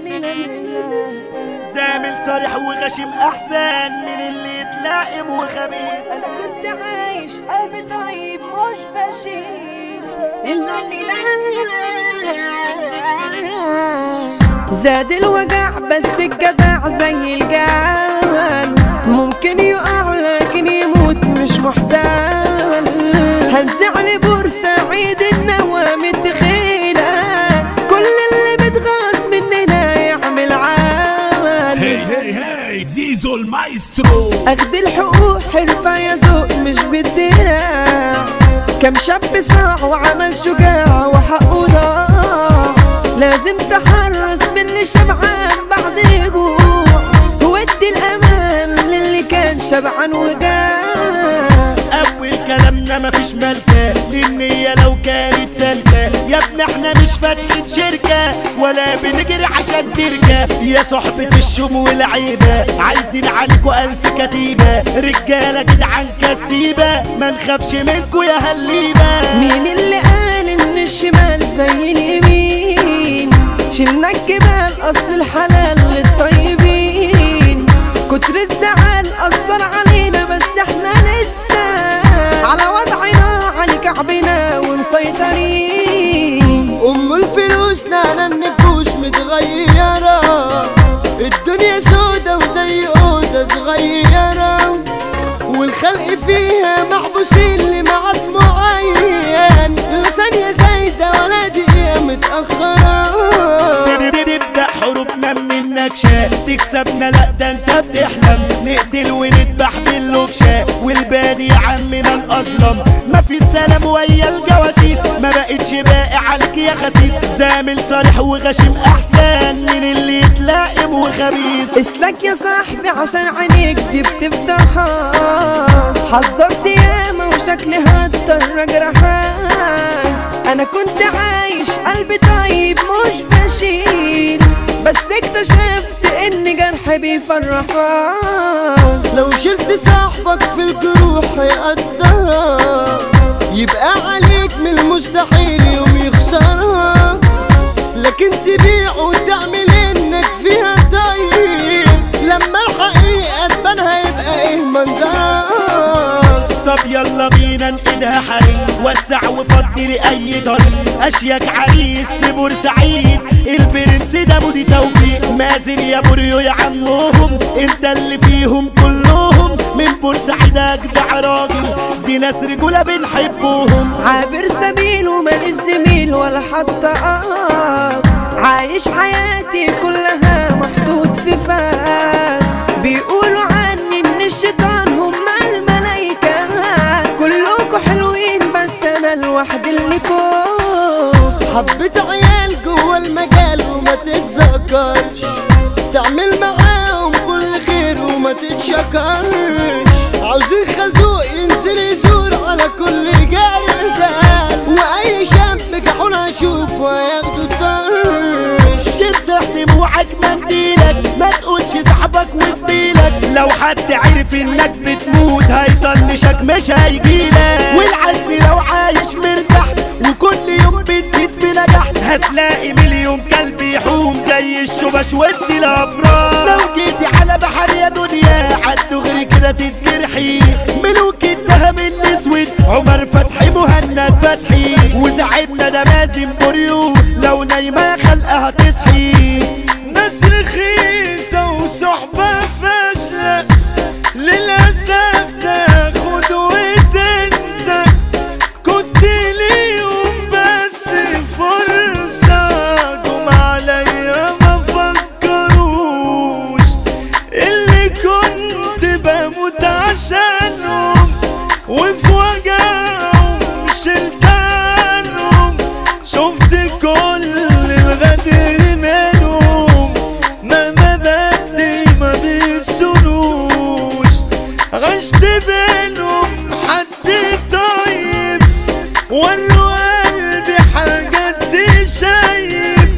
زامل صريح وغشيم احسن من اللي يتلائم وخبيث انا كنت عايش قلبي طيب مش بشيل الا اللي لا زاد الوجع بس الجدع زي الجبل ممكن يقع لكن يموت مش محتال هنزعني بورسعيد النوام الدخيلة كل اللي بتغاص مننا يعمل عمل هي هي هي زيزو المايسترو اخد الحقوق حرفة يا ذوق مش بالدراع كم شاب صاع وعمل شجاع وحقه ضاع لازم تحرص من اللي شبعان بعد جوع ودي الامان للي كان شبعان وجاع اول كلامنا مفيش ملكة للنية لو كانت سالكة يا ابني احنا مش فاتحين شركة ولا بنجري عشان تركة يا صحبة الشوم والعيبة عايزين عليكوا الف كتيبة رجالة جدعان كسيبة ما نخافش منكوا يا هليبة مين اللي قال ان الشمال زي اليمين شلنا الجبال اصل الحلال للطيبين كتر الزعل اثر علينا بس احنا لسه على وضعنا على كعبنا ومسيطرين ام الفلوس نانا النفوس متغيرة الدنيا سودة وزي اوضة صغيرة والخلق فيها محبوسين لميعاد معين لا ثانية زايدة ولا دقيقة متأخرة تبدأ حروبنا من النكشة تكسبنا لا ده انت بتحلم نقتل ونذبح باللوكشة والبادي يا عمنا الأظلم ما في السلام ويا الجواسيس ما بقتش باقي عليك يا خسيس زامل صريح وغشيم أحسن من اللي يتلائم وخبيث اسلك يا صاحبي عشان عينيك دي بتفتحها حذرت ياما وشكلي هضطر اجرحك انا كنت عايش قلبي طيب مش بشيل بس اكتشفت ان جرحي بيفرحك لو شلت صاحبك في الجروح هيقدرك يبقى عليك من المستحيل يوم يخسرك لكن تبيع وتعمل انك فيها طيب لما الحقيقة تبان هيبقى ايه منظرك طب يلا بينا نقلها حريم وسع وفضي لأي طريق أشيك عريس في بورسعيد البرنس ده مودي توفيق مازن يا بوريو يا عمهم انت اللي فيهم كلهم من بورسعيد أجدع راجل دي ناس رجولة بنحبهم عابر سبيل وماليش زميل ولا حتى آه عايش حياتي كلها محطوط في فات بيقولوا عني ان الشيطان هم الملايكة كلكوا حلوين بس انا لوحدي اللي كوب حبيت عيال جوه المجال وما تتذكرش تعمل معاهم كل خير وما تتشكرش عاوزين خازوق ينزل يزور على كل جردل واي شاب كحول هشوف وياخدوا الطرش تمسح دموعك منديلك ما تقولش صاحبك وزميلك لو حد عرف انك بتموت هيطنشك مش هيجيلك والعز لو عايش مرتاح وكل يوم بتزيد في نجاح هتلاقي مليون كلب يحوم زي الشبش وسط الافراح لو جيتي على بحر يا دنيا عالدغري كده تتجرحي ملوك الدهب الاسود عمر فتحي مهند فتحي وزعيمنا ده مازن بوريو لو نايمه خلقها تصحي ناس رخيصة وصحبة فاشلة للأسف تاخد وتنسى كنت ليهم بس فرصة جم عليا ما فكروش اللي كنت بموت عشانهم وفي وجعهم شلت عنهم شفت كل الغدر منهم ما مبادئ ما بيسنوش عشت بينهم حد طيب ولو قلبي حاجات شايف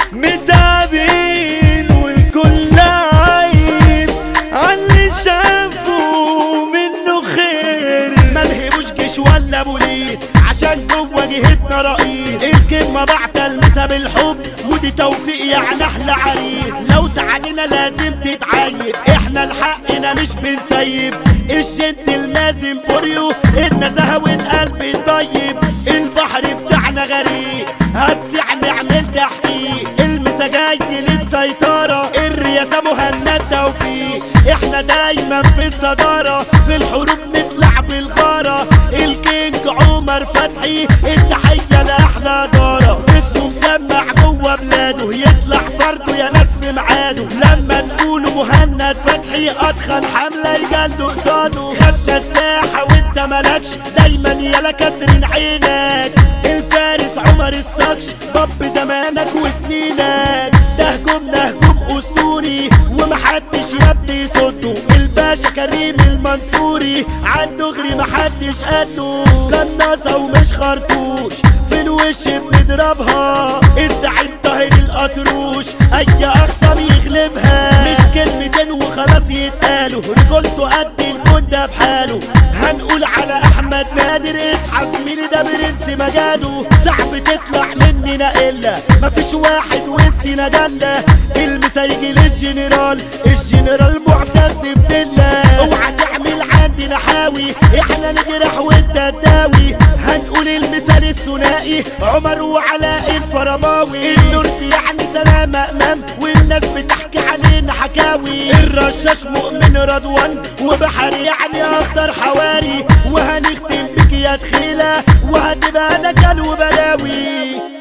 متعبين والكل عايب عاللي شافوا منه خير ملهموش جيش ولا بوليس عشان جوه جهتنا رئيس الكلمة بعتها احلى المسا بالحب ودي توفيق يعني احلى عريس لو تعالينا لازم تتعيب احنا لحقنا مش بنسيب الجنت المازن بوريو النزاهة والقلب الطيب البحر بتاعنا غريب هتسع نعمل تحقيق المسا جاي للسيطرة الرئاسة مهند توفيق احنا دايما في الصدارة في الحروب نطلع بالغارة الكينج عمر فتحي التحية لأحلى دارة اسمه مسمع جوه بلاده يطلع فرده يا ناس في ميعاده لما نقوله مهند فتحي أدخل حملة يجلده قصاده خدنا الساحة وانت مالكش دايما يلا كسرين عينك الفارس عمر الصقش ضب زمانك وسنينك ده هجومنا هجوم اسطوري ومحدش يا ابني يصده الباشا كريم المنصوري عنده غري محدش قده قناصة ومش خرطوش في الوش بنضربها الزعيم طاهر القطروش اي اخصم يغلبها مش كلمتين وخلاص يتقالوا رجولته قد الكون ده بحاله هنقول على احمد نادر اصحى زميلي ده برنس مجاله صعب تطلع مننا الا مفيش واحد وسطنا جنة المسا يجي للجنرال الجنرال معتز بسلة اوعى تعمل عندنا حاوي احنا نجرح وانت تداوي هنقول المثال الثنائي عمر وعلاء الفرماوي النورد يعني سلامة امام والناس بتحكي علينا حكاوي الرشاش مؤمن رضوان وبحر يعني اخضر حواري وهنختم بك يا دخيلة وهتبقى نكال وبلاوي